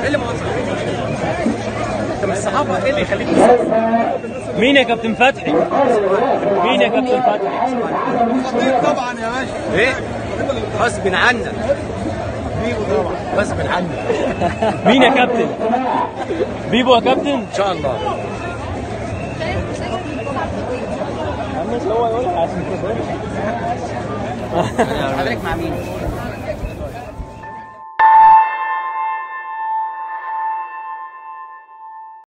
ايه اللي موصل انت من الصحافه ايه اللي يخليك مين يا كابتن فتحي؟ مين يا كابتن فتحي؟ طبعا يا باشا ايه غصب عنك بيبو طبعا غصب عنك مين يا كابتن؟ بيبو يا كابتن؟ ان شاء الله حضرتك مع مين؟